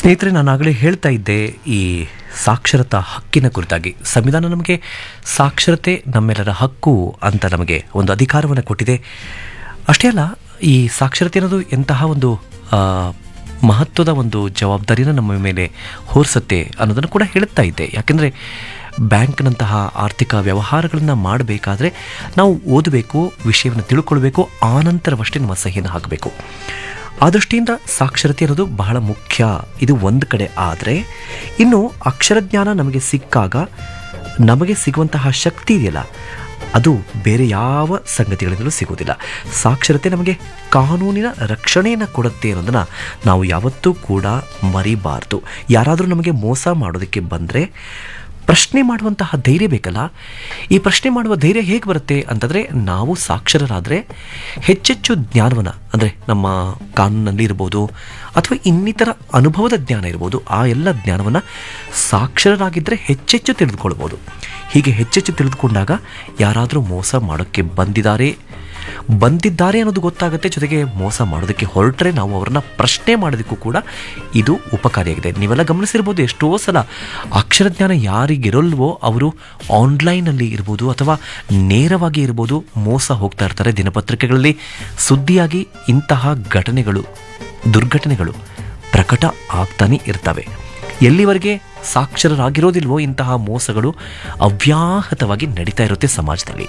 ಸ್ನೇಹಿತರೆ ನಾನು ಆಗಲೇ ಹೇಳ್ತಾ ಇದ್ದೆ ಈ ಸಾಕ್ಷರತಾ ಹಕ್ಕಿನ ಕುರಿತಾಗಿ ಸಂವಿಧಾನ ನಮಗೆ ಸಾಕ್ಷರತೆ ನಮ್ಮೆಲ್ಲರ ಹಕ್ಕು ಅಂತ ನಮಗೆ ಒಂದು ಅಧಿಕಾರವನ್ನು ಕೊಟ್ಟಿದೆ ಅಷ್ಟೇ ಅಲ್ಲ ಈ ಸಾಕ್ಷರತೆ ಅನ್ನೋದು ಎಂತಹ ಒಂದು ಆ, ಮಹತ್ವದ ಒಂದು ಜವಾಬ್ದಾರಿನ ನಮ್ಮ ಮೇಲೆ ಹೊರಿಸುತ್ತೆ ಅನ್ನೋದನ್ನು ಕೂಡ ಹೇಳ್ತಾ ಇದ್ದೆ ಯಾಕೆಂದರೆ ಬ್ಯಾಂಕ್ನಂತಹ ಆರ್ಥಿಕ ವ್ಯವಹಾರಗಳನ್ನು ಮಾಡಬೇಕಾದ್ರೆ ನಾವು ಓದಬೇಕು ವಿಷಯವನ್ನು ತಿಳ್ಕೊಳ್ಬೇಕು ಆನಂತರವಷ್ಟೇ ನಮ್ಮ ಸಹಿಯನ್ನು ಹಾಕಬೇಕು ಆ ದೃಷ್ಟಿಯಿಂದ ಸಾಕ್ಷರತೆ ಅನ್ನೋದು ಬಹಳ ಮುಖ್ಯ ಇದು ಒಂದು ಕಡೆ ಆದರೆ ಇನ್ನು ಅಕ್ಷರಜ್ಞಾನ ನಮಗೆ ಸಿಕ್ಕಾಗ ನಮಗೆ ಸಿಗುವಂತಹ ಶಕ್ತಿ ಇದೆಯಲ್ಲ ಅದು ಬೇರೆ ಯಾವ ಸಂಗತಿಗಳಿಂದಲೂ ಸಿಗೋದಿಲ್ಲ ಸಾಕ್ಷರತೆ ನಮಗೆ ಕಾನೂನಿನ ರಕ್ಷಣೆಯನ್ನು ಕೊಡುತ್ತೆ ಅನ್ನೋದನ್ನು ನಾವು ಯಾವತ್ತೂ ಕೂಡ ಮರಿಬಾರ್ದು ಯಾರಾದರೂ ನಮಗೆ ಮೋಸ ಮಾಡೋದಕ್ಕೆ ಬಂದರೆ ಪ್ರಶ್ನೆ ಮಾಡುವಂತಹ ಧೈರ್ಯ ಬೇಕಲ್ಲ ಈ ಪ್ರಶ್ನೆ ಮಾಡುವ ಧೈರ್ಯ ಹೇಗೆ ಬರುತ್ತೆ ಅಂತಂದರೆ ನಾವು ಸಾಕ್ಷರರಾದರೆ ಹೆಚ್ಚೆಚ್ಚು ಜ್ಞಾನವನ್ನು ಅಂದರೆ ನಮ್ಮ ಕಾನೂನಲ್ಲಿ ಇರ್ಬೋದು ಅಥವಾ ಇನ್ನಿತರ ಅನುಭವದ ಜ್ಞಾನ ಇರ್ಬೋದು ಆ ಎಲ್ಲ ಜ್ಞಾನವನ್ನು ಸಾಕ್ಷರರಾಗಿದ್ದರೆ ಹೆಚ್ಚೆಚ್ಚು ತಿಳಿದುಕೊಳ್ಬೋದು ಹೀಗೆ ಹೆಚ್ಚೆಚ್ಚು ತಿಳಿದುಕೊಂಡಾಗ ಯಾರಾದರೂ ಮೋಸ ಮಾಡೋಕ್ಕೆ ಬಂದಿದ್ದಾರೆ ಬಂದಿದ್ದಾರೆ ಅನ್ನೋದು ಗೊತ್ತಾಗುತ್ತೆ ಜೊತೆಗೆ ಮೋಸ ಮಾಡೋದಕ್ಕೆ ಹೊರಟ್ರೆ ನಾವು ಅವರನ್ನ ಪ್ರಶ್ನೆ ಮಾಡೋದಕ್ಕೂ ಕೂಡ ಇದು ಉಪಕಾರಿಯಾಗಿದೆ ನೀವೆಲ್ಲ ಗಮನಿಸಿರ್ಬೋದು ಎಷ್ಟೋ ಸಲ ಅಕ್ಷರಜ್ಞಾನ ಯಾರಿಗಿರಲ್ವೋ ಅವರು ಆನ್ಲೈನಲ್ಲಿ ಇರ್ಬೋದು ಅಥವಾ ನೇರವಾಗಿ ಇರ್ಬೋದು ಮೋಸ ಹೋಗ್ತಾ ಇರ್ತಾರೆ ದಿನಪತ್ರಿಕೆಗಳಲ್ಲಿ ಸುದ್ದಿಯಾಗಿ ಇಂತಹ ಘಟನೆಗಳು ದುರ್ಘಟನೆಗಳು ಪ್ರಕಟ ಆಗ್ತಾನೆ ಇರ್ತವೆ ಎಲ್ಲಿವರೆಗೆ ಸಾಕ್ಷರರಾಗಿರೋದಿಲ್ವೋ ಇಂತಹ ಮೋಸಗಳು ಅವ್ಯಾಹತವಾಗಿ ನಡೀತಾ ಇರುತ್ತೆ ಸಮಾಜದಲ್ಲಿ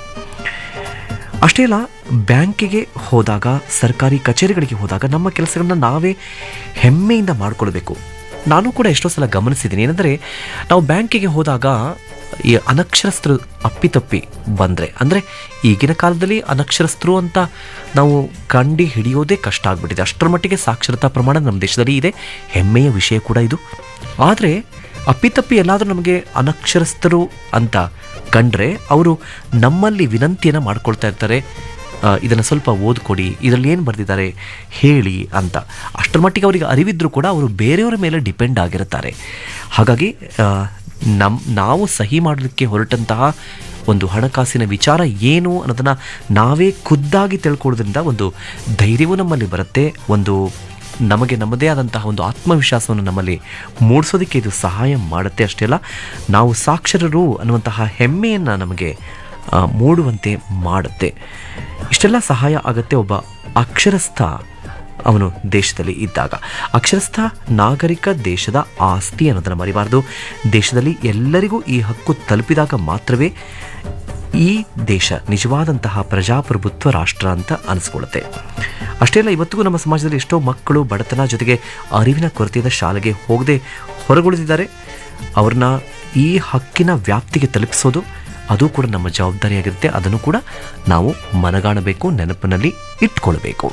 ಅಷ್ಟೇ ಅಲ್ಲ ಬ್ಯಾಂಕಿಗೆ ಹೋದಾಗ ಸರ್ಕಾರಿ ಕಚೇರಿಗಳಿಗೆ ಹೋದಾಗ ನಮ್ಮ ಕೆಲಸಗಳನ್ನ ನಾವೇ ಹೆಮ್ಮೆಯಿಂದ ಮಾಡಿಕೊಳ್ಬೇಕು ನಾನು ಕೂಡ ಎಷ್ಟೋ ಸಲ ಗಮನಿಸಿದ್ದೀನಿ ಏನಂದರೆ ನಾವು ಬ್ಯಾಂಕಿಗೆ ಹೋದಾಗ ಈ ಅನಕ್ಷರಸ್ಥರು ಅಪ್ಪಿತಪ್ಪಿ ಬಂದರೆ ಅಂದರೆ ಈಗಿನ ಕಾಲದಲ್ಲಿ ಅನಕ್ಷರಸ್ಥರು ಅಂತ ನಾವು ಕಂಡು ಹಿಡಿಯೋದೇ ಕಷ್ಟ ಆಗಿಬಿಟ್ಟಿದೆ ಅಷ್ಟರ ಮಟ್ಟಿಗೆ ಸಾಕ್ಷರತಾ ಪ್ರಮಾಣ ನಮ್ಮ ದೇಶದಲ್ಲಿ ಇದೆ ಹೆಮ್ಮೆಯ ವಿಷಯ ಕೂಡ ಇದು ಆದರೆ ಅಪ್ಪಿತಪ್ಪಿ ಎಲ್ಲಾದರೂ ನಮಗೆ ಅನಕ್ಷರಸ್ಥರು ಅಂತ ಕಂಡ್ರೆ ಅವರು ನಮ್ಮಲ್ಲಿ ವಿನಂತಿಯನ್ನು ಮಾಡ್ಕೊಳ್ತಾ ಇರ್ತಾರೆ ಇದನ್ನು ಸ್ವಲ್ಪ ಓದ್ಕೊಡಿ ಇದರಲ್ಲಿ ಏನು ಬರೆದಿದ್ದಾರೆ ಹೇಳಿ ಅಂತ ಅಷ್ಟರ ಮಟ್ಟಿಗೆ ಅವರಿಗೆ ಅರಿವಿದ್ರೂ ಕೂಡ ಅವರು ಬೇರೆಯವರ ಮೇಲೆ ಡಿಪೆಂಡ್ ಆಗಿರುತ್ತಾರೆ ಹಾಗಾಗಿ ನಮ್ಮ ನಾವು ಸಹಿ ಮಾಡಲಿಕ್ಕೆ ಹೊರಟಂತಹ ಒಂದು ಹಣಕಾಸಿನ ವಿಚಾರ ಏನು ಅನ್ನೋದನ್ನು ನಾವೇ ಖುದ್ದಾಗಿ ತಿಳ್ಕೊಳ್ಳೋದ್ರಿಂದ ಒಂದು ಧೈರ್ಯವೂ ನಮ್ಮಲ್ಲಿ ಬರುತ್ತೆ ಒಂದು ನಮಗೆ ನಮ್ಮದೇ ಆದಂತಹ ಒಂದು ಆತ್ಮವಿಶ್ವಾಸವನ್ನು ನಮ್ಮಲ್ಲಿ ಮೂಡಿಸೋದಕ್ಕೆ ಇದು ಸಹಾಯ ಮಾಡುತ್ತೆ ಅಷ್ಟೇ ಅಲ್ಲ ನಾವು ಸಾಕ್ಷರರು ಅನ್ನುವಂತಹ ಹೆಮ್ಮೆಯನ್ನು ನಮಗೆ ಆ, ಮೂಡುವಂತೆ ಮಾಡುತ್ತೆ ಇಷ್ಟೆಲ್ಲ ಸಹಾಯ ಆಗುತ್ತೆ ಒಬ್ಬ ಅಕ್ಷರಸ್ಥ ಅವನು ದೇಶದಲ್ಲಿ ಇದ್ದಾಗ ಅಕ್ಷರಸ್ಥ ನಾಗರಿಕ ದೇಶದ ಆಸ್ತಿ ಅನ್ನೋದನ್ನು ಮರಿಬಾರ್ದು ದೇಶದಲ್ಲಿ ಎಲ್ಲರಿಗೂ ಈ ಹಕ್ಕು ತಲುಪಿದಾಗ ಮಾತ್ರವೇ ಈ ದೇಶ ನಿಜವಾದಂತಹ ಪ್ರಜಾಪ್ರಭುತ್ವ ರಾಷ್ಟ್ರ ಅಂತ ಅನಿಸ್ಕೊಳ್ಳುತ್ತೆ ಅಷ್ಟೇ ಅಲ್ಲ ಇವತ್ತಿಗೂ ನಮ್ಮ ಸಮಾಜದಲ್ಲಿ ಎಷ್ಟೋ ಮಕ್ಕಳು ಬಡತನ ಜೊತೆಗೆ ಅರಿವಿನ ಕೊರತೆಯಿಂದ ಶಾಲೆಗೆ ಹೋಗದೆ ಹೊರಗುಳಿದಿದ್ದಾರೆ ಅವ್ರನ್ನ ಈ ಹಕ್ಕಿನ ವ್ಯಾಪ್ತಿಗೆ ತಲುಪಿಸೋದು ಅದು ಕೂಡ ನಮ್ಮ ಜವಾಬ್ದಾರಿಯಾಗಿರುತ್ತೆ ಅದನ್ನು ಕೂಡ ನಾವು ಮನಗಾಣಬೇಕು ನೆನಪಿನಲ್ಲಿ ಇಟ್ಕೊಳ್ಬೇಕು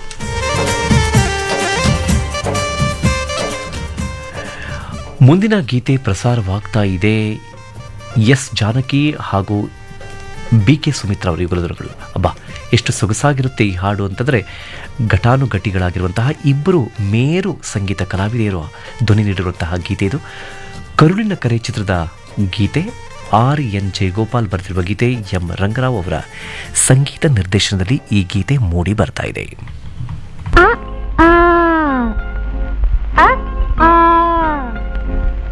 ಮುಂದಿನ ಗೀತೆ ಪ್ರಸಾರವಾಗ್ತಾ ಇದೆ ಎಸ್ ಜಾನಕಿ ಹಾಗೂ ಬಿ ಕೆ ಸುಮಿತ್ರಾ ಅವರು ಇವುಗಳು ಅಬ್ಬಾ ಎಷ್ಟು ಸೊಗಸಾಗಿರುತ್ತೆ ಈ ಹಾಡು ಅಂತಂದರೆ ಘಟಾನುಘಟಿಗಳಾಗಿರುವಂತಹ ಇಬ್ಬರು ಮೇರು ಸಂಗೀತ ಕಲಾವಿದೆಯರು ಧ್ವನಿ ನೀಡಿರುವಂತಹ ಗೀತೆ ಇದು ಕರುಳಿನ ಕರೆ ಚಿತ್ರದ ಗೀತೆ ಆರ್ ಎನ್ ಜಯಗೋಪಾಲ್ ಬರೆದಿರುವ ಗೀತೆ ಎಂ ರಂಗರಾವ್ ಅವರ ಸಂಗೀತ ನಿರ್ದೇಶನದಲ್ಲಿ ಈ ಗೀತೆ ಮೂಡಿ ಬರ್ತಾ ಇದೆ